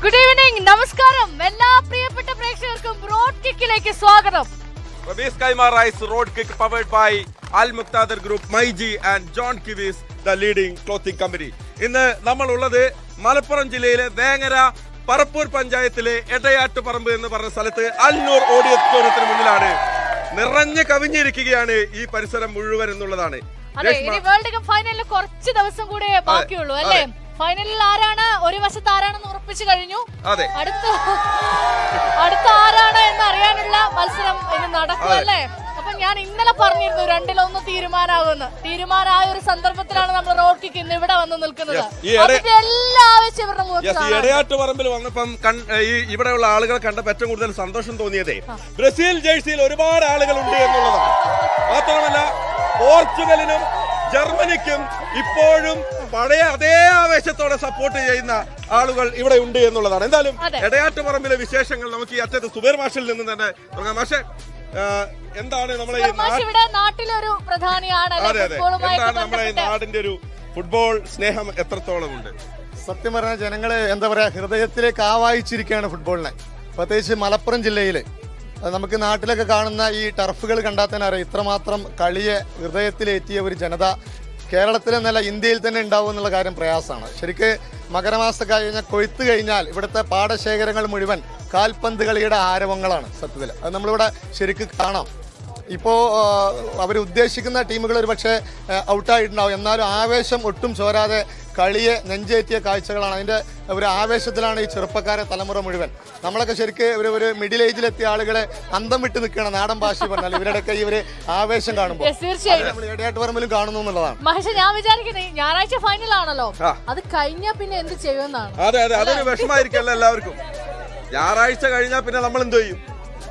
Good evening നമസ്കാരം എല്ലാ പ്രിയപ്പെട്ട പ്രേക്ഷകർക്കും റോഡ് കിക്കിലേക്ക് സ്വാഗതം Ramesh Kaima Rice Road Kick powered by Al Muqtadar Group, Maiji and John Kivis, the leading clothing company. ഇന്ന് നമ്മൾ ഉള്ളത് മലപ്പുറം ജില്ലയിലെ വേങ്ങര പറപ്പൂർ പഞ്ചായത്തിലെ എടയാട്ടുപറമ്പ് എന്ന് പറഞ്ഞ സ്ഥലത്ത് അൽനൂർ ഓഡിയോറ്റോറിയത്തിന് മുന്നിലാണ് നിറഞ്ഞു കവിഞ്ഞിരിക്കുകയാണ് ഈ പരിസരം മുഴുവൻ എന്നുള്ളതാണ് അതെ രേഷ്മ, ഇനി വേൾഡ് കപ്പ് ഫൈനലിൽ കുറച്ച് ദിവസം കൂടെ ബാക്കിയുള്ളൂ അല്ലേ ഫൈനലിൽ ആരാണ് ഒരു വശത്ത് ആരാണെന്ന് ഉറപ്പിച്ചു കഴിഞ്ഞു അതെ അടുത്ത അടുത്ത ആരാണ് എന്ന് അറിയാനുള്ള മത്സരം ഇനി നടക്കും അല്ലേ അപ്പൊ ഞാൻ ഇന്നലെ പറഞ്ഞിരുന്നു രണ്ടിലൊന്ന് തീരുമാനമാകുമെന്ന് തീരുമാനമായ ഒരു സന്ദർഭത്തിലാണ് നമ്മൾ റോഡ് കിക്ക് ഇന്ന് ഇവിടെ വന്ന് നിൽക്കുന്നത് Yes, ഈ ഇട- അതിന്റെ എല്ലാ ആവശ്യം ഇവരുടെ മുഖത്ത് Yes, ഈ കാണാം. എടയാട്ടുപറമ്പിൽ വന്നപ്പം കൺ- ഈ ഇവിടെയുള്ള ആളുകൾ കണ്ടപ്പോൾ ഏറ്റവും കൂടുതൽ സന്തോഷം തോന്നിയതേ ബ്രസീൽ ജേഴ്സിയിൽ ഒരുപാട് ആളുകൾ ഉണ്ട് എന്നുള്ളതാണ് മാത്രമല്ല പോർച്ചുഗലിനും ജർമ്മനിക്കും ഇപ്പോഴും പഴയ അതേ ആവേശത്തോടെ സപ്പോർട്ട് ചെയ്യുന്ന ആളുകൾ ഇവിടെ ഉണ്ട് എന്നുള്ളതാണ് എന്തായാലും അതെ. എടയാട്ടുപറമ്പിലെ വിശേഷങ്ങൾ നമുക്ക് ഈ അറ്റത്ത് സുബേർ മാഷിൽ നിന്ന് തന്നെ തുടങ്ങാം പക്ഷേ എന്താണ് നമ്മളെ ഈ മാഷ് നാ- ഇവിടെ നാട്ടിലൊരു പ്രധാനിയാണ് അല്ലേ? അതെ അതെ ഫുട്ബോളുമായിട്ട് എന്താണ് നമ്മളെ ഈ ബന്ധപ്പെട്ട് നാടിന്റെ ഒരു ഫുട്ബോൾ സ്നേഹം എത്രത്തോളം ഉണ്ട് സത്യം പറഞ്ഞാൽ ജനങ്ങള് എന്താ പറയാ ഹൃദയത്തിലേക്ക് ആവാഹിച്ചിരിക്കുകയാണ് ഫുട്ബോളിനെ പ്രത്യേകിച്ച് മലപ്പുറം ജില്ലയില് അത് നമുക്ക് നാട്ടിലൊക്കെ കാണുന്ന ഈ ടർഫുകൾ കണ്ടാൽ തന്നെ അറിയാം ഇത്രമാത്രം കളിയെ ഹൃദയത്തിലേറ്റിയ ഒരു ജനത കേരളത്തിൽ എന്നല്ല ഇന്ത്യയിൽ തന്നെ ഉണ്ടാവും എന്നുള്ള കാര്യം പ്രയാസമാണ് ശരിക്ക് മകരമാസ കഴിഞ്ഞ കൊയ്ത്ത് കഴിഞ്ഞാൽ ഇവിടുത്തെ പാടശേഖരങ്ങൾ മുഴുവൻ കാൽപന്ത് കളിയുടെ ആരവങ്ങളാണ് സത്യത്തിൽ അത് നമ്മളിവിടെ ശരിക്ക് കാണാം ഇപ്പോൾ അവർ ഉദ്ദേശിക്കുന്ന ടീമുകൾ ഒരു പക്ഷേ ഔട്ടായിട്ടുണ്ടാവും എന്നാലും ആവേശം ഒട്ടും ചോരാതെ കളിയെ നെഞ്ചേറ്റിയ കാഴ്ചകളാണ് അതിൻ്റെ ഒരു ആവേശത്തിലാണ് ഈ ചെറുപ്പക്കാരെ തലമുറ മുഴുവൻ നമ്മളൊക്കെ ശരിക്ക് ഒരു ഒരു മിഡിൽ ഏജിലെത്തിയ ആളുകളെ അന്തം വിട്ട് നിൽക്കണം നാടൻ ഭാഷ പറഞ്ഞാൽ ഇവരുടെയൊക്കെ ഈ ഒരു ആവേശം കാണുമ്പോൾ Yes, തീർച്ചയായും നമ്മൾ ഇടയാട്ട് പറമ്പിലും കാണുന്നു എന്നുള്ളതാണ് മഹേഷ് ഞാൻ വിചാരിക്കുന്നത് ഈ ഞായറാഴ്ച ഫൈനൽ ആണല്ലോ ആ. അത് കഴിഞ്ഞാ പിന്നെ എന്ത് ചെയ്യുമെന്നാണ് അതെ അതെ അതൊരു വിഷമായിരിക്കല്ലോ എല്ലാവർക്കും ഞായറാഴ്ച കഴിഞ്ഞാൽ പിന്നെ നമ്മൾ എന്ത് ചെയ്യും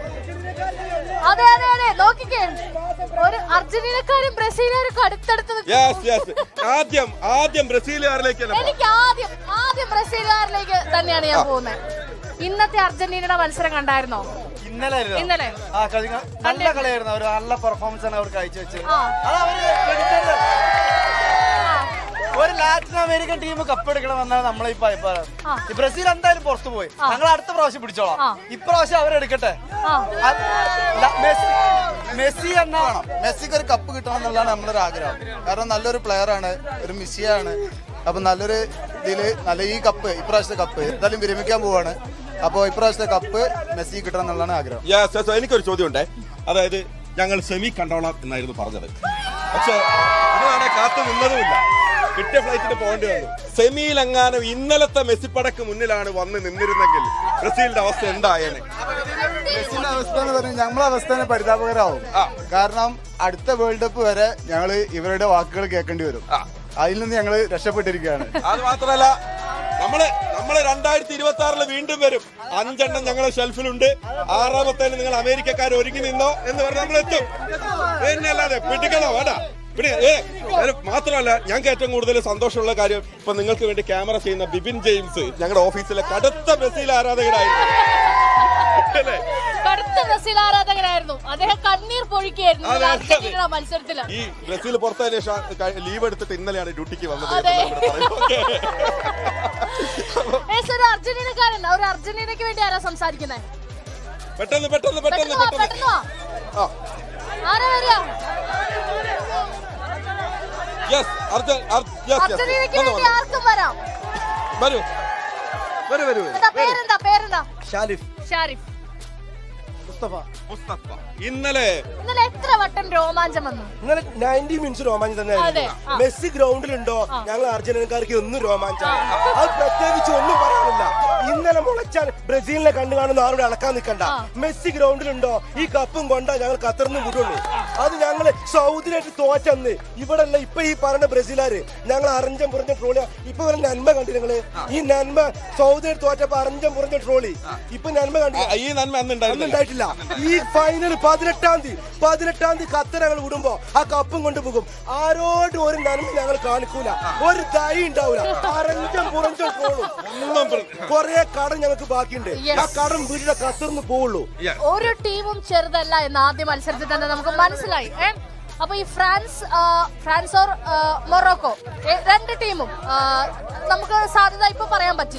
അതെ അതെ അതെ നോക്കിക്കേ ഒരു അർജന്റീനക്കാരും ബ്രസീലുകാരും അടുത്തടുത്ത് നിൽക്കുന്നു. യെസ് യെസ് ആദ്യം ആദ്യം ബ്രസീലുകാരിലേക്ക് തന്നെ പോകാം. എനിക്ക് ആദ്യം ആദ്യം ബ്രസീലുകാരിലേക്ക് തന്നെയാണ് ഞാൻ പോകുന്നത് ഇന്നത്തെ അർജന്റീനയുടെ മത്സരം കണ്ടായിരുന്നോ ഇന്നലെ ആയിരുന്നോ? ഇന്നലെ ആ കളി നല്ല കളിയായിരുന്നു അവർ നല്ല പെർഫോമൻസ് ആണ് അവർ കാഴ്ചവെച്ചത് ആ. അത് അവര് എടുത്തത്. ആ, ഒരു ലാറ്റിൻ അമേരിക്കൻ ടീം കപ്പെടുക്കണമെന്നാണ് നമ്മളെ ഇപ്പൊ അഭിപ്രായം ആ. ഈ ബ്രസീൽ എന്തായാലും പുറത്തു പോയി ഞങ്ങൾ അടുത്ത പ്രാവശ്യം പിടിച്ചോളാം ആ. ഇപ്രാവശ്യം അവരെടുക്കട്ടെ ആ. അത് ല- മെസ്സി- മെസ്സി എന്ന മെസ്സിക്ക് ഒരു കപ്പ് കിട്ടണം എന്നുള്ളതാണ് നമ്മുടെ ഒരു ആഗ്രഹം കാരണം നല്ലൊരു പ്ലെയർ ആണ് ഒരു മിസ്സിയാണ് അപ്പൊ നല്ലൊരു ഇതില് നല്ല ഈ കപ്പ് ഇപ്രാവശ്യത്തെ കപ്പ് എന്തായാലും വിരമിക്കാൻ പോവാണ് അപ്പോൾ ഇപ്രാവശ്യത്തെ കപ്പ് മെസ്സി കിട്ടണം എന്നുള്ളതാണ് ആഗ്രഹം യെസ് യെസ് എനിക്കൊരു ചോദ്യം ഉണ്ടേ അതായത് ഞങ്ങൾ സെമി കണ്ടോളാം എന്നായിരുന്നു പറഞ്ഞത് പക്ഷെ അതാണ് കാത്തു നിന്നതുമില്ല കിട്ടിയ ഫ്ലൈറ്റിന് പോകേണ്ടി വന്നു സെമിയിലെങ്ങാനും ഇന്നലത്തെ മെസ്സിപ്പടക്ക് മുന്നിലാണ് വന്ന് നിന്നിരുന്നെങ്കിൽ ബ്രസീലിന്റെ അവസ്ഥ എന്തായേനെ മെസ്സിന്റെ അവസ്ഥ എന്ന് പറഞ്ഞാൽ നമ്മളെ അവസ്ഥ തന്നെ പരിതാപകരമാവും ആ. കാരണം അടുത്ത വേൾഡ് കപ്പ് വരെ ഞങ്ങൾ ഇവരുടെ വാക്കുകൾ കേൾക്കേണ്ടി വരും ആ. അതിൽ നിന്ന് ഞങ്ങൾ രക്ഷപ്പെട്ടിരിക്കുകയാണ് അത് മാത്രമല്ല നമ്മള് നമ്മള് രണ്ടായിരത്തി ഇരുപത്തി ആറില് വീണ്ടും വരും അഞ്ചെണ്ണം ഞങ്ങളെ ഷെൽഫിലുണ്ട് ആറാമത്തേന് നിങ്ങൾ അമേരിക്കക്കാർ ഒരുങ്ങി നിന്നോ എന്ന് പറഞ്ഞ് നമ്മൾ എത്തും പിന്നെ അല്ലാതെ പിടിക്കണോ വേണ്ട പിന്നെ ഏ, അത് മാത്രമല്ല ഞങ്ങൾക്ക് ഏറ്റവും കൂടുതൽ സന്തോഷമുള്ള കാര്യം ഇപ്പൊ നിങ്ങൾക്ക് വേണ്ടി ക്യാമറ ചെയ്യുന്ന ബിബിൻ ജെയിംസ് ഞങ്ങളുടെ ഓഫീസിലെ കടുത്ത ബ്രസീൽ ആരാധകരായിരുന്നു അല്ലേ? കടുത്ത ബ്രസീൽ ആരാധകരായിരുന്നു അദ്ദേഹം കണ്ണീർ പൊഴിക്കുകയായിരുന്നു അതെ, ഇന്നലെ അതെ, അതെ. അർജന്റീന മത്സരത്തില് ഈ ബ്രസീൽ പുറത്തതിന് ശേഷം ലീവ് എടുത്തിട്ട് ഇന്നലെയാണ് ഡ്യൂട്ടിക്ക് വന്നത് അതെ. എന്ന് ഇവിടെ പറയുന്നു. ഓക്കേ. Yes, ഒരു അർജന്റീനക്കാരൻ ഒരു അർജന്റീനക്ക് വേണ്ടി ആരാ സംസാരിക്കുന്നത് പെട്ടെന്ന് പെട്ടെന്ന് പെട്ടെന്ന് പെട്ടെന്ന് വാ പെട്ടെന്ന് പെട്ടെന്ന് വാ ആ ആരാ വരിക യെസ് അർജൻ യെസ് അർജന്റീനക്ക് യെസ് വേണ്ടി ആർക്കും വരാം വരൂ വരൂ വരൂ വരൂ എന്താ പേരെന്താ പേരെന്താ ഷാലിഫ് ഷാരിഫ് മുസ്തഫ മുസ്തഫ ഇന്നലെ ഇന്നലെ എത്ര വട്ടം രോമാഞ്ചം വന്നു ഇന്നലെ നയൻറ്റി മിനിറ്റ്സ് രോമാഞ്ചം അതെ, തന്നെയായിരുന്നു ആ. മെസ്സി ഗ്രൗണ്ടിലുണ്ടോ ഞങ്ങൾ അർജന്റീനക്കാർക്ക് ഒന്നും രോമാഞ്ചം അത് പ്രത്യേകിച്ച് ഒന്നും പറയാനില്ല ഇന്നലെ മുളച്ചാൽ ബ്രസീലിനെ കണ്ടു കാണുന്ന ആരോട് അളക്കാൻ നിൽക്കണ്ട ആ. മെസ്സി ഗ്രൗണ്ടിലുണ്ടോ ഈ കപ്പും കൊണ്ടാ ഞങ്ങൾ ഖത്തറിന് വിടുള്ളൂ അത് ഞങ്ങള് സൗദിയിലായിട്ട് തോറ്റന്ന് ഇവിടെ അല്ല ഇപ്പൊ ഈ പറഞ്ഞ ബ്രസീലാര് ഞങ്ങൾ അറിഞ്ഞം പുറഞ്ഞ ട്രോളി ഇപ്പൊ ഒരു നന്മ കണ്ടി നിങ്ങള് ഈ നന്മ സൗദിയായിട്ട് തോറ്റപ്പോ അറിഞ്ഞം പുറഞ്ഞ ട്രോളി ഇപ്പൊ നന്മ കണ്ടി ആ, ഈ നന്മ അന്ന് അന്നുണ്ടായിരുന്നില്ല ഉണ്ടായിട്ടില്ല ഈ ഫൈനൽ പതിനെട്ടാം തീയതി പതിനെട്ടാം തീയതി ഖത്തർ ഞങ്ങൾ വിടുമ്പോ ആ കപ്പും കൊണ്ടുപോകും ആരോടും ഒരു നന്മ ഞങ്ങൾ കാണിക്കൂല ഒരു ദയ ഉണ്ടാവൂല അറഞ്ചം പുറഞ്ചം പോളും ഒന്നും പ്ര- കൊറേ കടം ഞങ്ങൾക്ക് ബാക്കിയുണ്ട് Yes. ആ കടം വീട്ടിലെ ഖത്തറിന്ന് പോവുള്ളൂ Yes. ഒരു ടീമും ചെറുതല്ല എന്ന് ആദ്യ മത്സരത്തിൽ തന്നെ നമുക്ക് മനസ്സിലായി ഏ അപ്പൊ ഈ ഫ്രാൻസ് ആ, ഫ്രാൻസ് ഓർ ആ, മൊറോക്കോ ഏ, രണ്ട് ടീമും ആ, നമുക്ക് സാധ്യത ഇപ്പൊ പറയാൻ പറ്റില്ല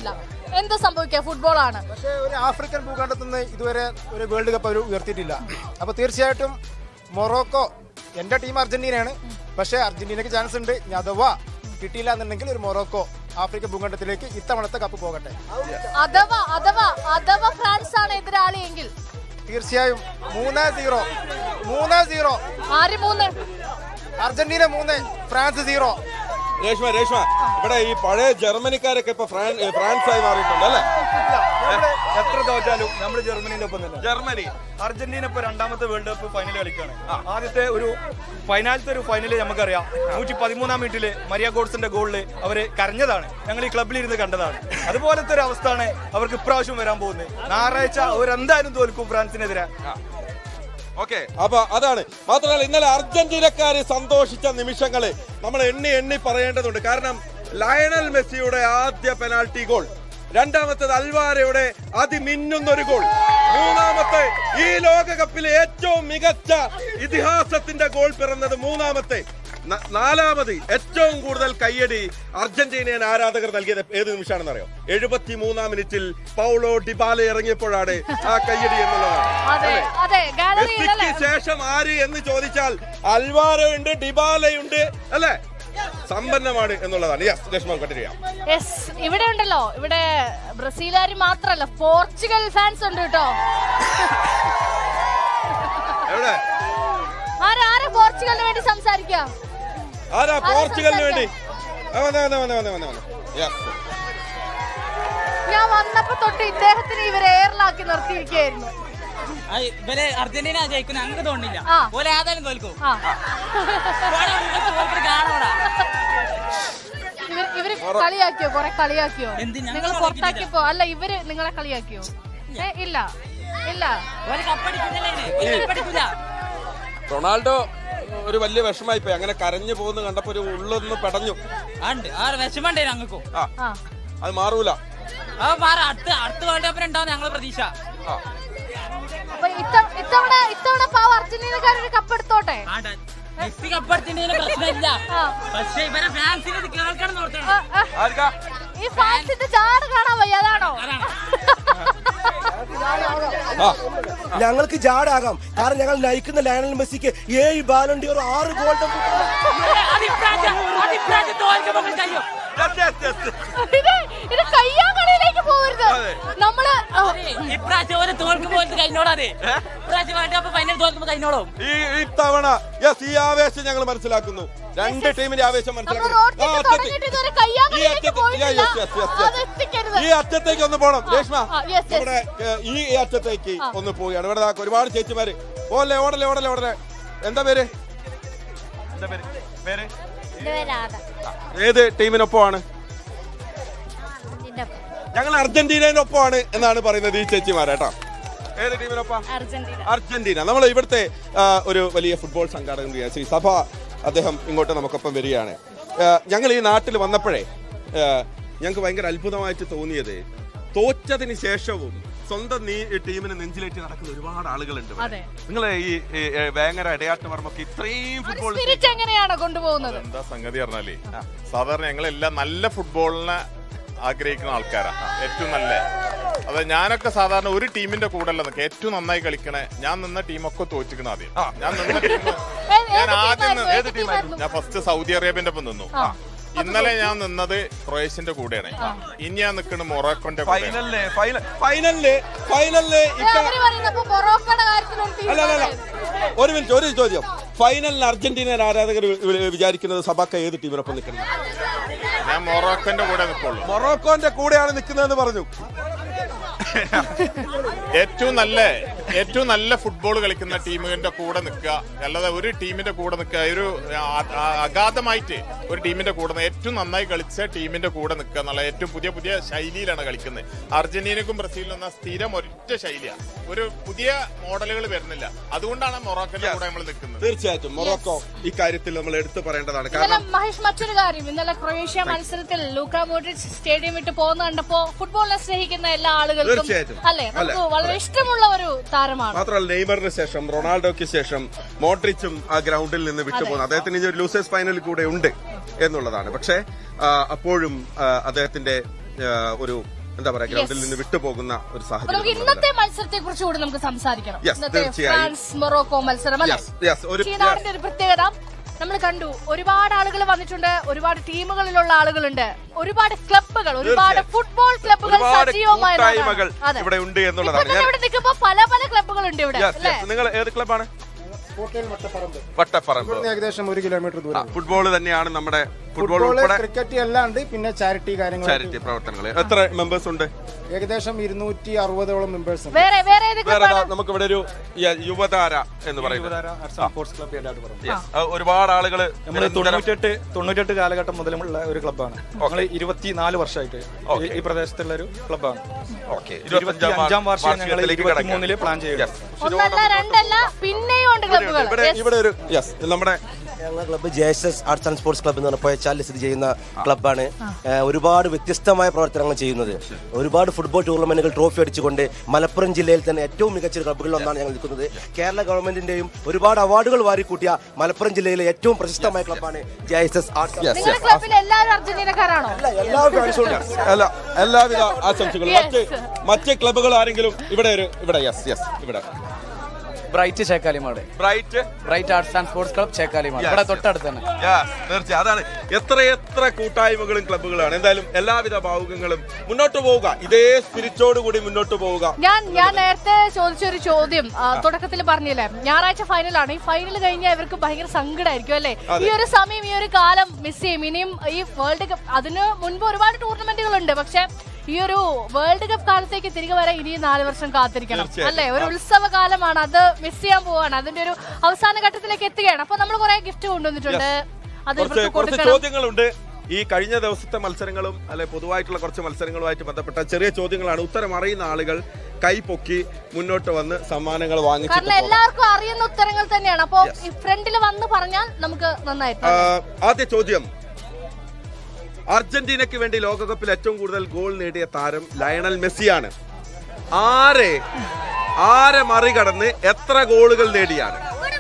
എന്ത് സംഭവിക്കുക ഫുട്ബോൾ ആണ് പക്ഷേ ഒരു ആഫ്രിക്കൻ ഭൂഖണ്ഡത്തിൽ നിന്ന് ഇതുവരെ ഒരു വേൾഡ് കപ്പ് അവർ ഉയർത്തിയിട്ടില്ല അപ്പോൾ തീർച്ചയായിട്ടും മൊറോക്കോ എൻ്റെ ടീം അർജന്റീനയാണ് പക്ഷേ അർജന്റീനയ്ക്ക് ചാൻസ് ഉണ്ട് ഇനി അഥവാ കിട്ടിയില്ല എന്നുണ്ടെങ്കിൽ ഒരു മൊറോക്കോ ആഫ്രിക്കൻ ഭൂഖണ്ഡത്തിലേക്ക് ഇത്തവണത്തെ കപ്പ് പോകട്ടെ അഥവാ അഥവാ അഥവാ ഫ്രാൻസ് ആണ് എതിരാളിയെങ്കിൽ തീർച്ചയായും മൂന്ന് സീറോ മൂന്ന് സീറോ ആര് മൂന്ന് അർജന്റീന മൂന്ന് ഫ്രാൻസ് സീറോ രേഷ്മ രേഷ്മ ഇവിടെ ഈ പഴയ ജർമ്മനിക്കാരൊക്കെ ഇപ്പൊ ഫ്രാൻ- ഏ, ഫ്രാൻസ് ആയി മാറിയിട്ടുണ്ട് അല്ലേ എത്ര തോറ്റാലും നമ്മൾ ജർമ്മനിന്റെ ഒപ്പം തന്നെ ജർമ്മനി അർജന്റീന ഇപ്പൊ രണ്ടാമത്തെ വേൾഡ് കപ്പ് ഫൈനൽ കളിക്കാണ് ആദ്യത്തെ ഒരു ഫൈനാലത്തെ ഒരു ഫൈനല് നമുക്കറിയാം നൂറ്റി പതിമൂന്നാം മിനിറ്റില് മരിയ ഗോഡ്സിന്റെ ഗോളില് അവര് കരഞ്ഞതാണ് ഞങ്ങൾ ഈ ക്ലബിൽ ഇരുന്ന് കണ്ടതാണ് അതുപോലത്തെ ഒരു അവസ്ഥയാണ് അവർക്ക് ഇപ്രാവശ്യം വരാൻ പോകുന്നത് ഞായറാഴ്ച അവരെന്തായാലും തോൽക്കും ഫ്രാൻസിനെതിരെ ഓക്കെ അപ്പൊ അതാണ് മാത്രമല്ല ഇന്നലെ അർജന്റീനക്കാര് സന്തോഷിച്ച നിമിഷങ്ങള് നമ്മൾ എണ്ണി എണ്ണി പറയേണ്ടതുണ്ട് കാരണം ലയണൽ മെസ്സിയുടെ ആദ്യ പെനാൾട്ടി ഗോൾ രണ്ടാമത്തേത് അൽവാരയുടെ അതിമിന്നുന്ന ഒരു ഗോൾ മൂന്നാമത്തെ ഈ ലോകകപ്പിലെ ഏറ്റവും മികച്ച ഇതിഹാസത്തിന്റെ ഗോൾ പിറന്നത് മൂന്നാമത്തെ ന- നാലാമത് ഏറ്റവും കൂടുതൽ കയ്യടി അർജന്റീനിയൻ ആരാധകർ നൽകിയത് ഏത് നിമിഷമാണെന്ന് അറിയോ എഴുപത്തി മൂന്നാം മിനിറ്റിൽ പൗളോ ഡിബാല ഇറങ്ങിയപ്പോഴാണ് ആ കയ്യടി എന്നുള്ളതാണ് അതെ അതെ ഗാലറിയിൽ അല്ലേ മെസ്സിക്ക് ശേഷം ആര് എന്ന് ചോദിച്ചാൽ അൽവാരോ ഉണ്ട് ഡിബാലയുണ്ട് അല്ലേ സമ്പന്നമാണ് എന്നുള്ളതാണ് യെസ് ലക്ഷ്മൺ കണ്ടിന്യൂ ചെയ്യാം യെസ് ഇവിടെ ഉണ്ടല്ലോ ഇവിടെ ബ്രസീലുകാർ മാത്രല്ല പോർച്ചുഗൽ ഫാൻസ് ഉണ്ട് കേട്ടോ എവിടെ ആരാ ആരാ പോർച്ചുഗലിന് വേണ്ടി സംസാരിക്കാം ആരാ ആരാ പോർച്ചുഗലിന് വേണ്ടി സംസാരിക്കാൻ? ആ, വന്നേ വന്നേ വന്നേ വന്നേ വന്നേ വന്നേ യെസ് ഞാൻ വന്നപ്പോ തൊട്ട് ഇദ്ദേഹത്തിന് ഇവരെ എയറിലാക്കി നിർത്തിയിരിക്കുകയായിരുന്നു ആ, ഇവര് അർജന്റീന ജയിക്കുന്ന അങ്ങ് തോന്നില്ല ആ. പോലെ ഏതായാലും തോൽക്കും ആ പോടാ, നിങ്ങൾക്ക് തോൽക്കണ കാണാവടാ. ഇവർ ഇവര് കളിയാക്കിയോ കൊറേ കളിയാക്കിയോ എന്ത് ഞങ്ങൾ നിങ്ങൾ കളിയാക്കിയിട്ടില്ല. പുറത്താക്കിയപ്പോ അല്ല ഇവര് നിങ്ങളെ കളിയാക്കിയോ ഏ ഇല്ല ഇല്ല ഓല് കപ്പടിക്കുന്നില്ല ഇതിന്. ഓല് കപ്പടിക്കൂല. റൊണാൾഡോ ഒരു വലിയ വിഷമായി പോയി അങ്ങനെ കരഞ്ഞു പോകുന്ന കണ്ടപ്പോ ഒരു ഉള്ളൊന്ന് പെടഞ്ഞു ആ ഉണ്ട്. ആ വിഷമണ്ടേ ഞങ്ങൾക്കും ആ ആ അത് മാറൂല ആ മാറ അടുത്ത അടുത്ത വേൾഡ് കപ്പിന് ഉണ്ടാവും ഞങ്ങളെ പ്രതീക്ഷ ആ അപ്പൊ ഇത്ത- ഇത്തവണ ഇത്തവണ പാവ അർജന്റീനക്കാരൊരു കപ്പെടുത്തോട്ടെ ആണ്ട. മെസ്സി കപ്പടിച്ചതിന് പ്രശ്നമില്ല ആ. പക്ഷെ ഇവരെ ഫാൻസിന് ഇത് കേൾക്കണം എന്ന് ആ, ഓർത്തണം. ആ. ആർക്കാ ഈ ഫാൻസിന്റെ ചാട് കാണാൻ വയ്യ അതാണോ അതാണ്. ആ ഞങ്ങൾക്ക് ജാടാകാം കാരണം ഞങ്ങൾ നയിക്കുന്ന ലയണൽ മെസ്സിക്ക് ഏഴ് ബാലണ്ടിയോർ ആറ് ഗോൾഡൻ അത് ഇപ്രാവശ്യം അത് ഇപ്രാവശ്യം തോൽക്കുമ്പോൾ നമുക്ക് കഴിയും. Yes, yes, yes. ഇത് ഇത് കയ്യാ കളിയിലേക്ക് പോകരുത് അതെ. നമ്മള് ആ, ഇപ്രാവശ്യം ഓര് തോൽക്കുമ്പോൾ ഓർക്ക് കഴിഞ്ഞോളാം അതെ ഇപ്രാവശ്യം വേൾഡ് കപ്പ് ഫൈനൽ തോൽക്കുമ്പോൾ കഴിഞ്ഞോളും ഈ ഇത്തവണ യെസ് ഈ ആവേശം ഞങ്ങൾ മനസ്സിലാക്കുന്നു രണ്ട് ടീമിന്റെ ആവേശം നമ്മള് മനസ്സിലാക്കുന്നു റോഡ് ആ, തെറ്റ് അറ്റത്ത്. തുടങ്ങിയിട്ട് ഇതുവരെ കയ്യാ ഈ കളിയിലേക്ക് അറ്റത്ത് പോയിട്ടില്ല yes, yes, yes, yes. അത് എത്തിക്കരുത് ഈ അറ്റത്തേക്ക് ഒന്ന് പോണം രേഷ്മ ആ, yes, yes. നമ്മുടെ ഏ, ഈ അറ്റത്തേക്ക് ഒന്ന് പോവുകയാണ് ഇവിടെ ദാ ഒരുപാട് ചേച്ചിമാര് ഓടല്ലേ ഓടല്ലേ ഓടല്ലേ ഓടല്ലേ എന്താ പേര് എന്താ പേര് പേര് ഏത് ടീമിനൊപ്പമാണ് ഞങ്ങൾ അർജന്റീനയിനൊപ്പമാണ് എന്നാണ് പറയുന്നത് ഈ ചേച്ചിമാരേട്ടോ ഏത് ടീമിനൊപ്പം അർജന്റീന അർജന്റീന നമ്മൾ ഇവിടുത്തെ ആ, ഒരു വലിയ ഫുട്ബോൾ സംഘാടകൻ കൂടിയാണ് ശ്രീ സഭ അദ്ദേഹം ഇങ്ങോട്ട് നമുക്കൊപ്പം വരികയാണ് ആ, ഞങ്ങൾ ഈ നാട്ടിൽ വന്നപ്പോഴേ ആ, ഞങ്ങൾക്ക് ഭയങ്കര അത്ഭുതമായിട്ട് തോന്നിയത് തോറ്റതിന് ശേഷവും സ്വന്തം നീ ടീമിനെ നെഞ്ചിലേറ്റ് നടക്കുന്ന ഒരുപാട് ആളുകളുണ്ട് ഇവിടെ. അതെ. നിങ്ങൾ ഈ ഈ, ഏ, വേങ്ങര ഇടയാട്ടുപറമ്പൊക്കെ ഇത്രയും ഫുട്ബോൾ സ്പിരിറ്റ് എങ്ങനെയാണ് കൊണ്ടുപോകുന്നത് എന്താ സംഗതി പറഞ്ഞാലേ സാധാരണ ഞങ്ങളെല്ലാം നല്ല ഫുട്ബോളിനെ ആഗ്രഹിക്കുന്ന ആൾക്കാരാണ് ഏറ്റവും നല്ല അതെ ഞാനൊക്കെ സാധാരണ ഒരു ടീമിന്റെ കൂടെ അല്ല നിൽക്കുക ഏറ്റവും നന്നായി കളിക്കണേ ഞാൻ നിന്ന ടീമൊക്കെ തോറ്റിക്കണ ആദ്യം ഞാൻ നിന്ന ടീം ഏ- ഞാൻ ഏത് ആദ്യം ടീമായിരുന്നു? നി- ഏത് ടീമായിരുന്നു? ഞാൻ ഫസ്റ്റ് സൗദി അറേബ്യന്റെ ഒപ്പം നിന്നു ആ. ഇന്നലെ ഞാൻ നിന്നത് ക്രൊയേഷ്യന്റെ കൂടെയാണ് ഇനി ഞാൻ നിൽക്കുന്നത് മൊറോക്കോന്റെ കൂടെ ഫൈനലില് ഫൈനൽ ഫൈനലില് ഫൈനലില് ഏ, ഇക്ക അവര് പറയുന്നത് അപ്പൊ മൊറോക്കോയുടെ കാര്യത്തിൽ ഒരു അല്ല അല്ല അല്ല തീരുമാനമായി. ഒരു മിനിറ്റ് ഒരു ചോദ്യം ഫൈനലിൽ അർജന്റീന ആരാധകർ വി- വിചാരിക്കുന്നത് സബാക്ക ഏത് ടീമിനൊപ്പം നിൽക്കുന്നത് ഞാൻ മൊറോക്കോന്റെ കൂടെ നിൽക്കുള്ളൂ മൊറോക്കോന്റെ കൂടെയാണ് നിൽക്കുന്നതെന്ന് പറഞ്ഞു ഏറ്റവും നല്ല ഏറ്റവും നല്ല ഫുട്ബോൾ കളിക്കുന്ന ടീമിന്റെ കൂടെ നിൽക്കുക അല്ലാതെ ഒരു ടീമിന്റെ കൂടെ നിൽക്കുക ഒരു ആ- ആ- അഗാധമായിട്ട് ഒരു ടീമിന്റെ കൂടെ നി- ഏറ്റവും നന്നായി കളിച്ച ടീമിന്റെ കൂടെ നിൽക്കുക എന്നുള്ള ഏറ്റവും പുതിയ പുതിയ ശൈലിയിലാണ് കളിക്കുന്നത് അർജന്റീനക്കും ബ്രസീലിനും എന്ന സ്ഥിരം ഒറ്റ ശൈലിയാണ് ഒരു പുതിയ മോഡലുകൾ വരുന്നില്ല അതുകൊണ്ടാണ് മൊറോക്കന്റെ കൂടെ നമ്മൾ നിൽക്കുന്നത് തീർച്ചയായിട്ടും മൊറോക്കോ ഈ കാര്യത്തിൽ നമ്മൾ എടുത്തു പറയേണ്ടതാണ് ഇന്നലെ കാരണം മഹേഷ് മറ്റൊരു കാര്യം ഇന്നലെ ക്രൊയേഷ്യ മത്സരത്തിൽ ലൂക്ക മോഡ്രിച്ച് സ്റ്റേഡിയം വിട്ട് പോകുന്ന കണ്ടപ്പോ ഫുട്ബോളിനെ സ്നേഹിക്കുന്ന എല്ലാ ആളുകൾക്കും തീർച്ചയായിട്ടും. അല്ലെ നമുക്ക് അല്ലേ? വളരെ ഇഷ്ടമുള്ള ഒരു താരമാണ് മാത്രമല്ല നെയ്മറിന് ശേഷം റൊണാൾഡോയ്ക്ക് ശേഷം മോഡ്രിച്ചും ആ ഗ്രൗണ്ടിൽ നിന്ന് വിട്ടുപോകുന്നു അദ്ദേഹത്തിന് ഇനി ഒരു ലൂസേഴ്സ് ഫൈനലിൽ കൂടെ ഉണ്ട് എന്നുള്ളതാണ് പക്ഷേ ആ, അപ്പോഴും ആ, അദ്ദേഹത്തിന്റെ ആ, ഒരു എന്താ പറയാ ഗ്രൗണ്ടിൽ നിന്ന് വിട്ടുപോകുന്ന ഒരു അപ്പൊ നമുക്ക് സാഹചര്യം ഇന്നത്തെ മത്സരത്തെ കുറിച്ച് കൂടി നമുക്ക് സംസാരിക്കണം Yes, ഇന്നത്തെ തീർച്ചയായും. ഫ്രാൻസ് മൊറോക്കോ മത്സരം അല്ലേ Yes, yes, ഒരു- ഈ നാടിന്റെ ഒരു പ്രത്യേകത നമ്മൾ കണ്ടു ഒരുപാട് ആളുകൾ വന്നിട്ടുണ്ട് ഒരുപാട് ടീമുകളിലുള്ള ആളുകളുണ്ട് ഒരുപാട് ക്ലബ്ബുകൾ ഒരുപാട് തീർച്ചയായും. ഫുട്ബോൾ ക്ലബ്ബുകൾ ഒരുപാട് സജീവമായ നാടാണ്. കൂട്ടായ്മകൾ അതെ. ഇവിടെ ഉണ്ട് ഇപ്പൊ എന്നുള്ളതാണ് തന്നെ ഞാൻ ഇവിടെ നിൽക്കുമ്പോ പല പല ക്ലബ്ബുകൾ ഉണ്ട് ഇവിടെ Yes, അല്ലേ yes. നിങ്ങൾ ഏത് ക്ലബാണ് കോട്ടയം വട്ടപ്പറമ്പ് വട്ടപ്പറമ്പ് ഇവിടുന്ന് ഏകദേശം ഒരു കിലോമീറ്റർ ദൂരം ഫുട്ബോൾ തന്നെയാണ് നമ്മുടെ ഫുട്ബോൾ ഫുട്ബോള് ഉൾപ്പെടെ ക്രിക്കറ്റ് എല്ലാം ഉണ്ട് പിന്നെ ചാരിറ്റി കാര്യങ്ങൾ ചാരിറ്റി പ്രവർത്തനങ്ങൾ എത്ര മെമ്പേഴ്സ് ഉണ്ട് ഏകദേശം ഇരുന്നൂറ്റി അറുപതോളം മെമ്പേഴ്സ് ഉണ്ട് വേറെ വേറെ ഏത് വേറെ ക്ലബ്ബാണ് നമുക്ക് ഇവിടെ ഒരു യ- യുവതാര എന്ന് പറയുന്നത് സ്പോർട്സ് ക്ലബ് ഏതാണ്ട് പറഞ്ഞു Yes. ആ, ഒരുപാട് ആളുകൾ നമ്മൾ തൊണ്ണൂറ്റെട്ട് തൊണ്ണൂറ്റെട്ട് കാലഘട്ടം മുതലുള്ള ഒരു ക്ലബ്ബാണ് നമ്മൾ ഇരുപത്തിനാല് വർഷമായിട്ട് ഈ- ഈ പ്രദേശത്തുള്ള ഒരു ക്ലബ്ബാണ് ഇരുപത്തി അഞ്ചാം വാർഷികം ഞങ്ങൾ ഇരുപത്തിമൂന്നില് പ്ലാൻ ചെയ്യുന്നു ഒന്നല്ല രണ്ടല്ല പിന്നെയും ഉണ്ട് ക്ലബ്ബുകൾ ഇവിടെ ഇവിടെ ഒരു യെസ് നമ്മുടെ ഞങ്ങളുടെ club J S S arts and sports club എന്ന് പറഞ്ഞ പോയച്ചാലിൽ സ്ഥിതി ചെയ്യുന്ന ക്ലബ്ബാണ് ഏഹ് ഒരുപാട് വ്യത്യസ്തമായ പ്രവർത്തനങ്ങൾ ചെയ്യുന്നത് ഒരുപാട് ഫുട്ബോൾ ടൂർണമെന്റുകൾ ട്രോഫി അടിച്ചുകൊണ്ട് മലപ്പുറം ജില്ലയിൽ തന്നെ ഏറ്റവും മികച്ച ക്ലബ്ബുകളിൽ ഒന്നാണ് ഞങ്ങൾ നിൽക്കുന്നത് കേരള ഗവൺമെന്റിന്റെയും ഒരുപാട് അവാർഡുകൾ വാരിക്കൂട്ടിയ മലപ്പുറം ജില്ലയിലെ ഏറ്റവും പ്രശസ്തമായ ക്ലബ്ബാണ് ജെ എസ് എസ് ആർട്സ് നിങ്ങളുടെ ക്ലബ്ബിൽ എല്ലാവരും അർജന്റീനക്കാരാണോ എല്ലാ ഫാൻസും ഉണ്ട് എല്ലാ എല്ലാവിധ ആശംസകളും Yes. മറ്റ് മറ്റ് ക്ലബ്ബുകൾ ആരെങ്കിലും ഇവിടെ ഒരു ഇവിടെ യെസ് യെസ് ഇവിടെ bright Chekkalimad bright bright arts and sports club Chekkalimad ഇവിടെ തൊട്ടടുത്ത് തന്നെ തീർച്ചയായും അതാണ് എത്ര എത്ര കൂട്ടായ്മകളും ക്ലബ്ബുകളാണ് എന്തായാലും എല്ലാവിധ ഭാവുകങ്ങളും മുന്നോട്ട് പോവുക ഇതേ സ്പിരിറ്റോട് കൂടി മുന്നോട്ട് പോവുക ഞാൻ ഞാൻ നേരത്തെ ചോദിച്ചൊരു ചോദ്യം തുടക്കത്തിൽ പറഞ്ഞില്ലേ ഞായറാഴ്ച ഫൈനലാണ് ഈ ഫൈനൽ കഴിഞ്ഞാൽ ഇവർക്ക് ഭയങ്കര സങ്കടമായിരിക്കും അല്ലേ അതെ. ഈ ഒരു സമയം ഈ ഒരു കാലം മിസ് ചെയ്യും ഇനിയും ഈ വേൾഡ് കപ്പ് അതിന് മുൻപ് ഒരുപാട് ടൂർണമെന്റുകൾ ഉണ്ട് പക്ഷെ ഈ ഒരു വേൾഡ് കപ്പ് കാലത്തേക്ക് തിരികെ വരാൻ ഇനിയും നാല് വർഷം കാത്തിരിക്കണം തീർച്ചയായും. അല്ലേ ഒരു ഉത്സവ കാലമാണ് അത് മിസ് ചെയ്യാൻ പോവാണ് അതിന്റെ ഒരു അവസാന ഘട്ടത്തിലേക്ക് എത്തുകയാണ് അപ്പൊ നമ്മൾ കുറെ ഗിഫ്റ്റ് കൊണ്ടുവന്നിട്ടുണ്ട് അത് കുറച്ച് ഇവർക്ക് കുറച്ച് കൊടുക്കണം ചോദ്യങ്ങളുണ്ട് ഈ കഴിഞ്ഞ ദിവസത്തെ മത്സരങ്ങളും അല്ലെ പൊതുവായിട്ടുള്ള കുറച്ച് മത്സരങ്ങളുമായിട്ട് ബന്ധപ്പെട്ട ചെറിയ ചോദ്യങ്ങളാണ് ഉത്തരം അറിയുന്ന ആളുകൾ കൈ പൊക്കി മുന്നോട്ട് വന്ന് സമ്മാനങ്ങൾ വാങ്ങിച്ചിട്ട് കാരണം പോകാം. എല്ലാവർക്കും അറിയുന്ന ഉത്തരങ്ങൾ തന്നെയാണ് അപ്പൊ ഈ ഫ്രണ്ടിൽ വന്ന് പറഞ്ഞാൽ നമുക്ക് നന്നായിരുന്നു ആ, ആദ്യ ചോദ്യം അർജന്റീനയ്ക്ക് വേണ്ടി ലോകകപ്പിൽ ഏറ്റവും കൂടുതൽ ഗോൾ നേടിയ താരം ലയണൽ മെസ്സിയാണ് ആരെ ആരെ മറികടന്ന് എത്ര ഗോളുകൾ നേടിയാണ്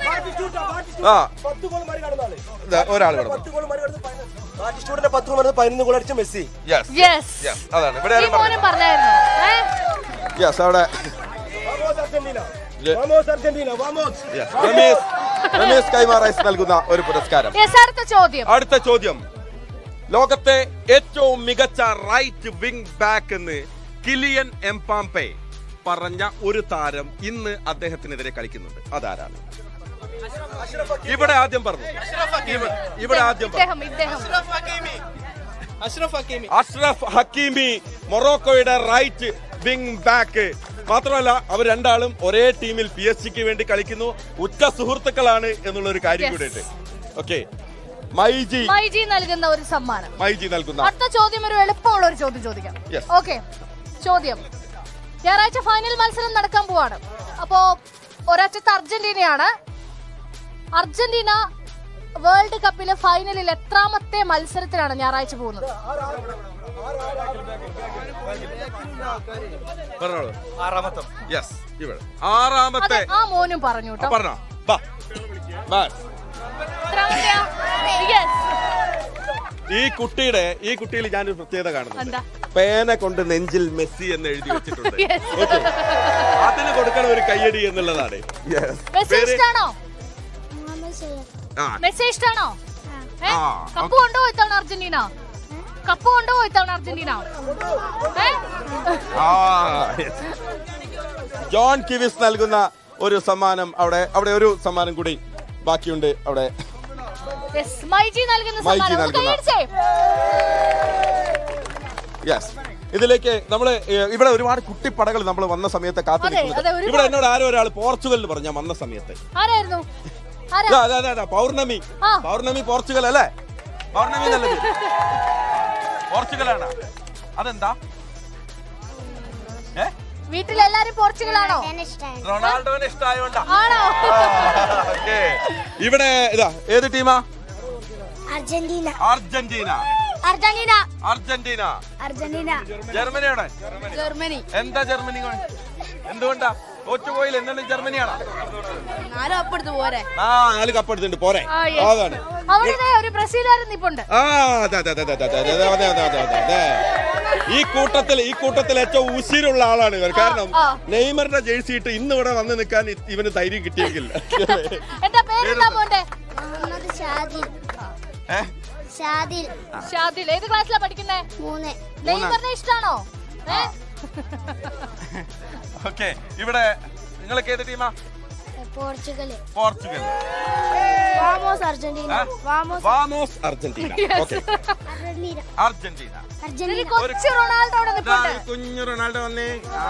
ആ പത്ത് ഗോൾ മറികടന്നാണ് ദാ ഒരാൾ കടന്നു പത്ത് ഗോൾ മറികടന്ന് ആറ്റിറ്റ്യൂഡിന്റെ പത്ത് ഗോൾ മറികടന്ന് പതിനൊന്ന് ഗോൾ അടിച്ച മെസ്സി യെസ് യെസ് യെസ് അതാണ് ഇവിടെ ഈ ആരും മോനും പറഞ്ഞായിരുന്നു ഏ? യെസ് അവിടെ വാമോസ് അർജന്റീന Yeah. വാമോസ് അർജന്റീന വാമോസ് Yes. റമീസ് റമീസ് കൈമാറൈസ് നൽകുന്ന ഒരു പുരസ്കാരം യെസ് അടുത്ത ചോദ്യം അടുത്ത ചോദ്യം ലോകത്തെ ഏറ്റവും മികച്ച റൈറ്റ് വിങ് ബാക്ക് എന്ന് കിലിയൻ എംപാംപെ പറഞ്ഞ ഒരു താരം ഇന്ന് അദ്ദേഹത്തിനെതിരെ കളിക്കുന്നുണ്ട് അതാരാണ് ഇവിടെ ആദ്യം പറഞ്ഞു ഇവ- ഇവിടെ ആദ്യം പറഞ്ഞു ഇദ്ദേഹം ഇദ്ദേഹം അഷ്റഫ് ഹക്കീമി അഷ്റഫ് ഹക്കീമി മൊറോക്കോയുടെ റൈറ്റ് വിങ് ബാക്ക് മാത്രമല്ല അവർ രണ്ടാളും ഒരേ ടീമിൽ പി എസ് സിക്ക് വേണ്ടി കളിക്കുന്നു ഉറ്റ സുഹൃത്തുക്കളാണ് എന്നുള്ള ഒരു കാര്യം Yes. കൂടെ ഉണ്ട് ഓക്കെ മൈജി മൈജി നൽകുന്ന ഒരു സമ്മാനം മൈജി നൽകുന്ന അടുത്ത ചോദ്യം ഒരു എളുപ്പമുള്ള ഒരു ചോദ്യം ചോദിക്കാം Yes. ഓക്കെ ചോദ്യം ഞായറാഴ്ച ഫൈനൽ മത്സരം നടക്കാൻ പോവാണ് അപ്പോ ഒരറ്റത്ത് അർജന്റീനയാണ് അർജന്റീന വേൾഡ് കപ്പിലെ ഫൈനലിൽ എത്രാമത്തെ മത്സരത്തിലാണ് ഞായറാഴ്ച പോകുന്നത് പറഞ്ഞോളൂ ആറാമത്തെ യെസ് ഇവിടെ ആറാമത്തെ അതെ ആ മോനും പറഞ്ഞു ആ, കേട്ടോ പറഞ്ഞോ ബാ ബാ. എത്രാമത്തെയാ? Yes. ഈ കുട്ടിയുടെ ഈ കുട്ടിയിൽ ഞാനൊരു പ്രത്യേകത കാണുന്നുണ്ട് എന്താ പേന കൊണ്ട് നെഞ്ചിൽ മെസ്സി എന്ന് എഴുതി വെച്ചിട്ടുണ്ട് Yes. Okay. അതിന് കൊടുക്കണം ഒരു കയ്യടി എന്നുള്ളതാണ് Yes. മെസ്സി പേര്? ഇഷ്ടാണോ ആ മെസ്സി ഇഷ്ടാണോ ഏ? ആ, കപ്പ് കൊണ്ടുപോയി തവണ അർജന്റീന കപ്പ് കൊണ്ടുപോയി തവണ അർജന്റീന ഏ? ആ, yes. ജോൺ കിവിസ് നൽകുന്ന ഒരു സമ്മാനം അവിടെ അവിടെ ഒരു സമ്മാനം കൂടി ബാക്കിയുണ്ട് അവിടെ Yes, മൈജി നൽകുന്ന മൈജി സമ്മാനം ഒന്ന് നൽകുന്ന. കൈയടിച്ചേ. യെസ് ഇതിലേക്ക് നമ്മൾ ഇവിടെ ഒരുപാട് കുട്ടിപ്പടകൾ നമ്മൾ വന്ന സമയത്ത് കാത്തു അതെ, അതെ, നിൽക്കുന്നുണ്ട് ഒരുപാട്. ഇവിടെ എന്നോട് ആരോ ഒരാൾ പോർച്ചുഗലിൽ പറഞ്ഞ വന്ന സമയത്ത് ആരായിരുന്നു ആരാ ഇതാ, അതാ, അതാ, അതാ, പൗർണമി ആ. പൗർണമി പോർച്ചുഗൽ അല്ലേ പൗർണമി നല്ലത് പോർച്ചുഗലാണ് അതെന്താ ഏ വീട്ടിലെല്ലാരും പോർച്ചുഗലാണോ റൊണാൾഡോനെ ഇഷ്ടമായോണ്ടാ ആണോ ഓക്കേ. ഇവിടെ ഇതാ ഏത് ടീമാ Argentina Argentina Argentina Argentina Argentina ജർമ്മനിയാണ് ജർമ്മനി എന്താ ജർമ്മനി കൊണ്ട്? എന്തുകൊണ്ടാ തോറ്റുപോയില്ല എന്താണ് ജർമ്മനിയാണോ നാലും അപ്പെടുത്ത് പോരെ ആ നാല് കപ്പ് എടുത്തിട്ടുണ്ട് പോരെ ആ, yes. അതാണ് അവിടെ ദേ ഒരു ബ്രസീലുകാരൻ നിപ്പുണ്ട് ആ അതെ അതെ അതെ അതെ അതെ അതെ അതെ അതെ അതെ അതെ അതെ ഈ കൂട്ടത്തിൽ ഈ കൂട്ടത്തിൽ ഏറ്റവും ഉശിരുള്ള ആളാണ് ഇവർ കാരണം ആ. നെയ്മറിന്റെ ജേഴ്സി ഇട്ട് ഇന്ന് ഇവിടെ വന്ന് നിൽക്കാൻ ഇ- ഇവന് ധൈര്യം കിട്ടിയെങ്കിൽ എന്താ പേരെന്താ മോന്റെ മുഹമ്മദ് ഷാദിൽ ഏ? ഷാദിൽ ഷാദിൽ ഏത് ക്ലാസ്സിലാ പഠിക്കുന്നേ മൂന്ന് നെയ്മറിനെ ഇഷ്ടാണോ ഏ ഓക്കെ ഇവിടെ നിങ്ങളൊക്കെ ഏത് ടീമാ പോർച്ചുഗൽ പോർച്ചുഗൽ വാമോസ് അർജന്റീന ആ? വാമോസ് വാമോസ് Argentina okay Argentina Argentina Argentina കൊച്ചു റൊണാൾഡോ അവിടെ ദാ നിൽപ്പുണ്ട് ഈ കുഞ്ഞു റൊണാൾഡോ വന്നേ ആ.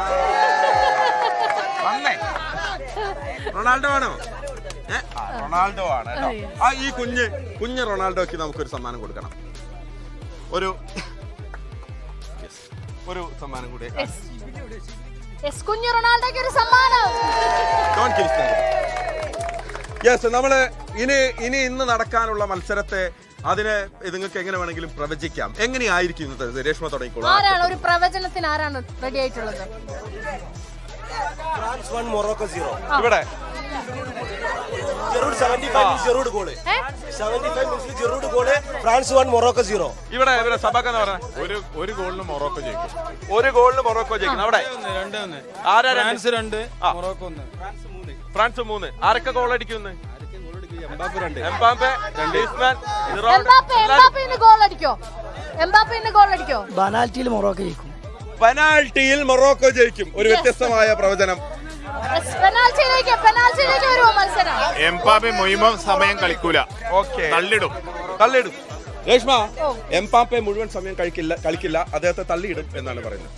വന്നേ റൊണാൾഡോ ആണോ ഏ? ആ, റൊണാൾഡോ ആണ് കേട്ടോ ആ ഈ കുഞ്ഞ് കുഞ്ഞ് റൊണാൾഡോക്ക് നമുക്കൊരു സമ്മാനം കൊടുക്കണം ഒരു Yes. ഒരു സമ്മാനം കൂടി എസ് കുഞ്ഞു റൊണാൾഡോയ്ക്ക് ഒരു സമ്മാനം യെസ് നമ്മള് ഇനി ഇനി ഇന്ന് നടക്കാനുള്ള മത്സരത്തെ അതിനെ നിങ്ങൾക്ക് എങ്ങനെ വേണമെങ്കിലും പ്രവചിക്കാം എങ്ങനെയായിരിക്കും ഇന്നത്തെ രേഷ്മ തുടങ്ങിക്കോളൂ ആരാണ് ഒരു പ്രവചനത്തിന് ആരാണ് റെഡി ആയിട്ടുള്ളത് ഫ്രാൻസ് വൺ മൊറോക്കോ സീറോ ഇവിടെ Giroud seventy five minutes Giroud goal seventy five minutes Giroud goal France one Morocco zero ഇവിടെ ഇവിടെ സഭക്ക് എന്ന് പറഞ്ഞ ഒരു ഒരു ഗോളിന് മൊറോക്കോ ജയിക്കും ഒരു ഗോളിന് മൊറോക്കോ ജയിക്കണം അവിടെ രണ്ട് ഒന്ന് ആരാ രണ്ട്? ഫ്രാൻസ് രണ്ട് ആ. മൊറോക്കോ ഒന്ന് ഫ്രാൻസ് മൂന്ന് ആരൊക്കെ ഗോൾ അടിക്കുന്നു എംബാപ്പെ രണ്ട് എംബാപ്പെ ഗ്രീസ്മാൻ, ഇറോൺ, എംബാപ്പെ എല്ലാരും. എംബാപ്പെ ഇന്ന് ഗോൾ അടിക്കോ എംബാപ്പെ ഇന്ന് ഗോൾ അടിക്കോ ബനാൽറ്റിയിൽ മൊറോക്കോ ജയിക്കും പെനാൽറ്റിയിൽ മൊറോക്കോ ജയിക്കും ഒരു Yes. വ്യത്യസ്തമായ പ്രവചനം പെനാൽറ്റിയിലേക്ക് പെനാൽറ്റിയിലേക്ക് വരുമോ മത്സരം എംപാബെ മുഴുവൻ സമയം കളിക്കൂല ഓക്കെ തള്ളിടും തള്ളിയിടും രേഷ്മ ഓ. എംപാപ്പെ മുഴുവൻ സമയം കഴിക്കില്ല കളിക്കില്ല അദ്ദേഹത്തെ തള്ളിയിടും എന്നാണ് പറയുന്നത്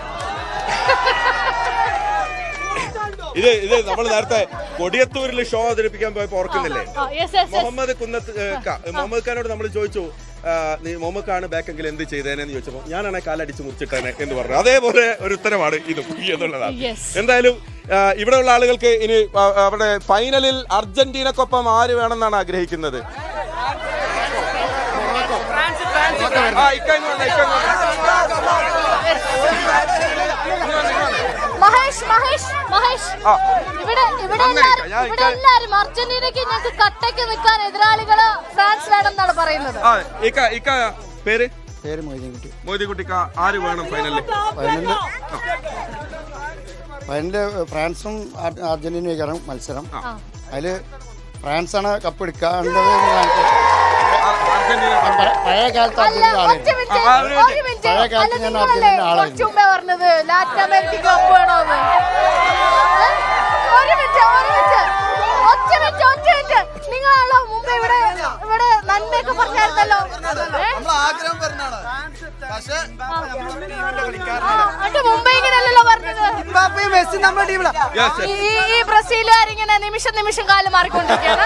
ഇത് ഇത് നമ്മൾ നേരത്തെ കൊടിയത്തൂരിൽ ഷോ അവതരിപ്പിക്കാൻ പോയപ്പോ ഓർക്കുന്നില്ലേ ആ, yes, yes, yes. മുഹമ്മദ് കുന്നത്ത് ഏ, ക- മുഹമ്മദ് ഖാനോട് നമ്മൾ ചോദിച്ചു ആ, നീ മുഹമ്മദ് ഖാൻ ബാക്കെങ്കിൽ എന്ത് ചെയ്തേനെന്ന് ചോദിച്ചപ്പോൾ ഞാനാണ് കാലടിച്ച് മുറിച്ചിട്ടേനെ എന്ന് പറഞ്ഞു അതേപോലെ ഒരു ഉത്തരമാണ് ഇതും എന്നുള്ളതാണ് Yes. എന്തായാലും ആ, ഇവിടെയുള്ള ആളുകൾക്ക് ഇനി ആ, അവിടെ ഫൈനലിൽ അർജന്റീനക്കൊപ്പം ആര് വേണമെന്നാണ് ആഗ്രഹിക്കുന്നത് ആ, ഇക്ക ഇങ്ങ് വന്നേ, ഇക്ക ഇങ്ങ് വന്നേ. മഹേഷ് മഹേഷ് മഹേഷ് ആ. ഇവിടെ ഇവിടെ വന്നേ, എല്ലാരും ഞാൻ ഇവിടെ ഇക്ക- എല്ലാരും അർജന്റീനയ്ക്ക് ഞങ്ങൾക്ക് കട്ടയ്ക്ക് നിൽക്കാൻ എതിരാളികള് ഫ്രാൻസ് വേണം എന്നാണ് പറയുന്നത് ആ, ഇക്ക ഇക്ക പേര് പേര് മൊയ്തീൻകുട്ടി മോദിക്കുട്ടിക്ക ആര് വേണം ഫൈനലിൽ ഫൈനലിൽ ഫൈനലിൽ ഫ്രാൻസും അർ- അർജന്റീനയും മത്സരം ആ. അതിൽ ഫ്രാൻസാണ് കപ്പ് എടുക്കാണ്ടത് എന്ന് കാണിച്ചു. അർജന്റീന പ- പഴയ കാലത്ത് അല്ല അർജന്റീന ഒറ്റ ആളായിരുന്നു മിനിറ്റ് ആ, ഒരു ഒരു മിനിറ്റ്. മിനിറ്റ് പഴയ അല്ല കാലത്ത് ഞാൻ നിങ്ങളല്ലേ അർജന്റീന ആളായിരുന്നു. കുറച്ചു മുമ്പേ പറഞ്ഞത് ലാറ്റിൻ അമേരിക്ക കപ്പ് വേണോന്ന് ഏ? ഒരു മിനിറ്റ് ഒരു മിനിറ്റ് ഒറ്റ മിനിറ്റ് ഒറ്റ മിനിറ്റ് നിങ്ങളാണല്ലോ മുമ്പ് ഇവിടെ ഇവിടെ നന്മയൊക്കെ പറഞ്ഞായിരുന്നല്ലോ ഏ? നമ്മൾ ആഗ്രഹം വരുന്നതാണ് പക്ഷേ ആ, എന്നിട്ട് മുമ്പേ ഇങ്ങനെയല്ലല്ലോ പറഞ്ഞത് മെസ്സി നമ്മുടെ ടീമിലാണ് Yes, yes. ഈ ഈ- ഈ ബ്രസീലുകാരിങ്ങനെ നിമിഷം നിമിഷം കാലം മാറിക്കൊണ്ടിരിക്കുകയാണ്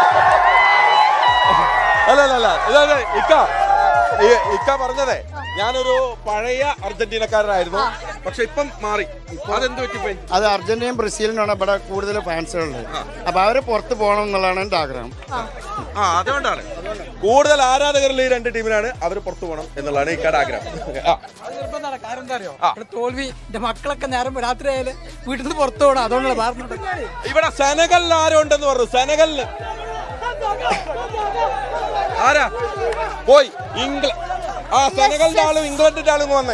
അല്ല അല്ല അല്ല ഇതാണ് ഇക്ക ഈ ഇക്ക പറഞ്ഞതേ ഞാനൊരു പഴയ അർജന്റീനക്കാരനായിരുന്നു പക്ഷെ ഇപ്പം മാറി അതെന്ത് പറ്റിപ്പോയി അത് അർജന്റീനയും ബ്രസീലിനാണ് ഇവിടെ കൂടുതൽ ഫാൻസുകളുള്ളത് അപ്പൊ അവര് പുറത്ത് പോകണം എന്നുള്ളതാണ് എന്റെ ആഗ്രഹം ആ അതുകൊണ്ടാണ് കൂടുതൽ ആരാധകരുള്ള ഈ രണ്ട് ടീമിനാണ് അവർ പുറത്തു പോകണം എന്നുള്ളതാണ് ഇക്കയുടെ ആഗ്രഹം ആ കാരണം എന്താ അറിയോ ആ. ഇവിടെ തോൽവി എന്റെ മക്കളൊക്കെ നേരം രാത്രി ആയാലും വീട്ടിൽ നിന്ന് പുറത്തു പോകണം അതുകൊണ്ടുള്ള പറഞ്ഞത് ഇവിടെ സെനഗലിൽ ആരോ ഉണ്ടെന്ന് പറഞ്ഞു സെനഗലിന് ആരാ പോയി ഇംഗ്ല ആ സെനഗലിന്റെ ആളും ഇംഗ്ലണ്ടിന്റെ ആളും ഇങ്ങ് വന്നേ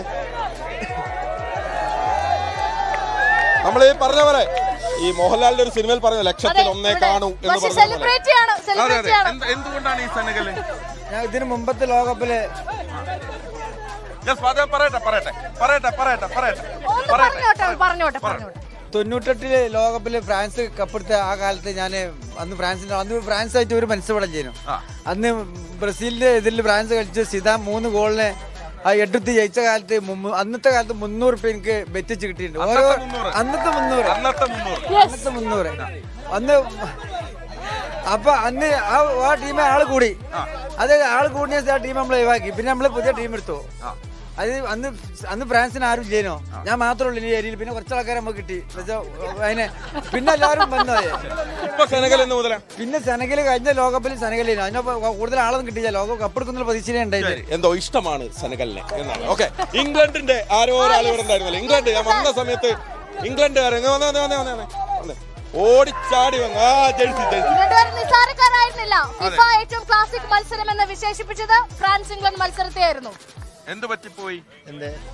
നമ്മൾ ഈ പറഞ്ഞ പോലെ ഈ മോഹൻലാലിന്റെ ഒരു സിനിമയിൽ പറഞ്ഞ ലക്ഷത്തിൽ ഒന്നേ കാണൂ എന്ന് പക്ഷെ പറഞ്ഞ പോലെ സെലിബ്രേറ്റ് ചെയ്യണം അതെ സെലിബ്രേറ്റ് അതെ ചെയ്യണം എന്ത്- എന്തുകൊണ്ടാണ് ഈ സെനഗല് ഞാൻ ഇതിന് മുമ്പത്തെ ലോകകപ്പില് Yes, അത് പറയട്ടെ പറയട്ടെ പറയട്ടെ പറയട്ടെ പറയട്ടെ ഒന്ന് പറയട്ടെ പറഞ്ഞോട്ടെ പറഞ്ഞോട്ടെ പറഞ്ഞോട്ടെ തൊണ്ണൂറ്റെട്ടില് ലോകകപ്പില് ഫ്രാൻസ് കപ്പെടുത്ത ആ കാലത്ത് ഞാൻ അന്ന് ഫ്രാൻസിന്റെ അന്ന് ഫ്രാൻസ് ആയിട്ട് ഒരു മത്സരം ചെയ്യുന്നു ആ. അന്ന് ബ്രസീലിന്റെ ഇതിൽ ഫ്രാൻസ് കളിച്ച് സിദാൻ മൂന്ന് ഗോളിന് ആ എടുത്ത് ജയിച്ച കാലത്ത് മുമ്മ- അന്നത്തെ കാലത്ത് മുന്നൂറ് റുപ്യ എനിക്ക് ബെറ്റിച്ച് കിട്ടിയിട്ടുണ്ട് ഓരോ അന്നത്തെ മുന്നൂറ്? അന്നത്തെ മുന്നൂറ് അന്നത്തെ മുന്നൂറ് അന്നത്തെ മുന്നൂറ് അന്ന് അപ്പൊ അന്ന് ആ ആ ടീമെ ആള് കൂടി അത് ആള് കൂടിയ ആ ടീം നമ്മൾ ഒഴിവാക്കി പിന്നെ നമ്മള് പുതിയ ടീം എടുത്തു അത് അന്ന് അന്ന് ഫ്രാൻസിന് ആരും ഇല്ലേനോ ഞാൻ മാത്രമേ ഉള്ളൂ ഈ ഏരിയയിൽ പിന്നെ കുറച്ച് ആൾക്കാരെ നമുക്ക് കിട്ടി എന്നുവെച്ചാ, അതിനെ പിന്നെ എല്ലാവരും വന്നത് ഇപ്പൊ സെനഗൽ എന്ന് മുതലാ പിന്നെ സെനഗൽ കഴിഞ്ഞ ലോകകപ്പിൽ സെനഗലിന് അതിനൊപ്പം കൂടുതൽ ആളൊന്നും കിട്ടിയില്ല ലോകം കപ്പെടുക്കുന്ന പ്രതീക്ഷ ഉണ്ടായില്ല ശരി, എന്തോ ഇഷ്ടമാണ് സെനഗലിനെ എന്നാണ് ഓക്കെ ഇംഗ്ലണ്ടിന്റെ ആരോ ഒരാൾ ഇവിടെ ഉണ്ടായിരുന്നല്ലോ ഇംഗ്ലണ്ട് ഞാൻ വന്ന സമയത്ത് ഇംഗ്ലണ്ടുകാരെ ഇങ്ങ് വന്നേ, വന്നേ, വന്നേ, വന്നേ, വന്നേ. ഓടിച്ചാടി വന്നു ആ ജേഴ്സി ജേഴ്സി ഇംഗ്ലണ്ടുകാർ നിസ്സാരക്കാരായിരുന്നില്ല ഫിഫ ഏറ്റവും ക്ലാസിക് മത്സരം എന്ന് വിശേഷിപ്പിച്ചത് ഫ്രാൻസ് ഇംഗ്ലണ്ട് മത്സരത്തെയായിരുന്നു എന്ത് പറ്റിപ്പോയി എന്റെ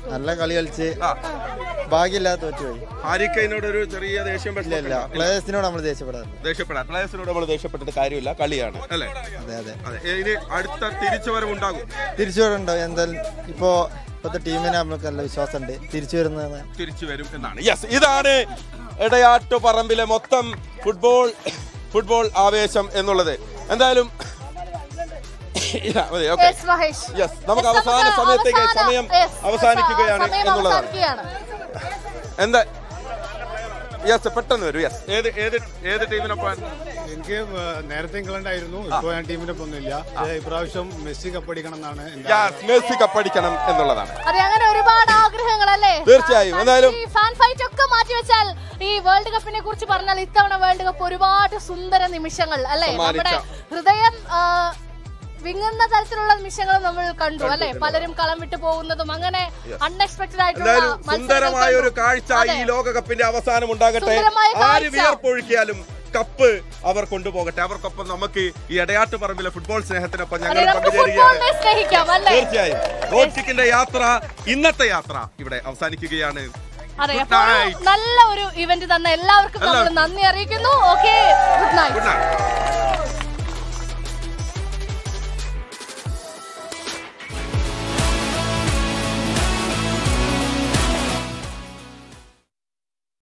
നല്ല കളി കളിച്ച് ഭാഗ്യമില്ലാതെ തോറ്റുപോയി ഹാരിക്കൈനോട് ഒരു ചെറിയ ദേഷ്യം ഇല്ല ഇല്ല പ്ലേയേഴ്സിനോട് നമ്മൾ ദേഷ്യപ്പെടാറ് ദേഷ്യപ്പെടാൻ പ്ലേയേഴ്സിനോട് നമ്മൾ ദേഷ്യപ്പെട്ടിട്ട് കാര്യമില്ല കളിയാണ് അല്ലേ അതെ അതെ അതെ ഇനി അടുത്ത തിരിച്ചുവരവ് ഉണ്ടാകും തിരിച്ചു വരുന്നുണ്ടോ എന്തായാലും ഇപ്പോ ഇപ്പോഴത്തെ ടീമിനെ നമുക്ക് നല്ല വിശ്വാസമുണ്ട് തിരിച്ചു വരുന്നതാണ് തിരിച്ചു വരും എന്നാണ് യെസ് ഇതാണ് ഇടയാട്ടു പറമ്പിലെ മൊത്തം ഫുട്ബോൾ ഫുട്ബോൾ ആവേശം എന്നുള്ളത് എന്തായാലും ഇല്ല, മതി, okay. Yes, മഹേഷ്. Yes, നമുക്ക് Yes, അവസാന നമുക്ക് സമയത്തേക്ക് അവസാന- സമയം yes, അവസാനിക്കുകയാണ് സമയം എന്നുള്ളതാണ് അവസാനിക്കുകയാണ്. എന്താ യെസ് പെട്ടെന്ന് വരും യെസ് ഏത് ഏത് ഏത് ടീമിനൊപ്പം എനിക്ക് നേരത്തെ ഇംഗ്ലണ്ട് ആയിരുന്നു ഇപ്പൊ ഞാൻ ടീമിന്റെ ഒപ്പം ഒന്നുമില്ല പക്ഷേ ഇപ്രാവശ്യം മെസ്സി കപ്പടിക്കണം എന്നാണ് എന്റെ യെസ് മെസ്സി കപ്പടിക്കണം എന്നുള്ളതാണ് അതെ അങ്ങനെ ഒരുപാട് ആഗ്രഹങ്ങൾ അല്ലേ തീർച്ചയായും. എന്തായാലും- ഫാൻ ഫൈറ്റ് ഒക്കെ മാറ്റി വെച്ചാൽ ഈ വേൾഡ് കപ്പിനെ കുറിച്ച് പറഞ്ഞാൽ ഇത്തവണ വേൾഡ് കപ്പ് ഒരുപാട് സുന്ദര നിമിഷങ്ങൾ അല്ലേ സമ്മാനിച്ച. നമ്മുടെ ഹൃദയം ആ, വിങ്ങുന്ന തരത്തിലുള്ള നിമിഷങ്ങൾ നമ്മൾ കണ്ടു അല്ലെ പലരും കളം വിട്ടു പോകുന്നതും അങ്ങനെ Yes. അൺഎക്സ്പെക്ടഡ് ആയിട്ടുള്ള എന്തായാലും മത്സരങ്ങൾ സുന്ദരമായ കണ്ടു. ഒരു കാഴ്ച അതെ. ഈ ലോകകപ്പിന്റെ അവസാനം ഉണ്ടാകട്ടെ സുന്ദരമായ ആര് കാഴ്ച. വിയർപ്പൊഴുക്കിയാലും കപ്പ് അവർ കൊണ്ടുപോകട്ടെ അവർക്കൊപ്പം നമുക്ക് ഈ ഇടയാട്ട് പറമ്പിലെ ഫുട്ബോൾ സ്നേഹത്തിനൊപ്പം അതെ, ഞങ്ങൾ നമുക്ക് പങ്കുചേരുകയാണ് ഫുട്ബോളിനെ സ്നേഹിക്കാം അല്ലേ തീർച്ചയായും റോഡ് കിക്കിന്റെ യാത്ര ഇന്നത്തെ യാത്ര ഇവിടെ അവസാനിക്കുകയാണ് അതെ Good അപ്പോൾ night. നല്ല ഒരു ഇവന്റ് തന്ന എല്ലാവർക്കും നമ്മൾ എല്ലാവർക്കും. നന്ദി അറിയിക്കുന്നു okay good night good night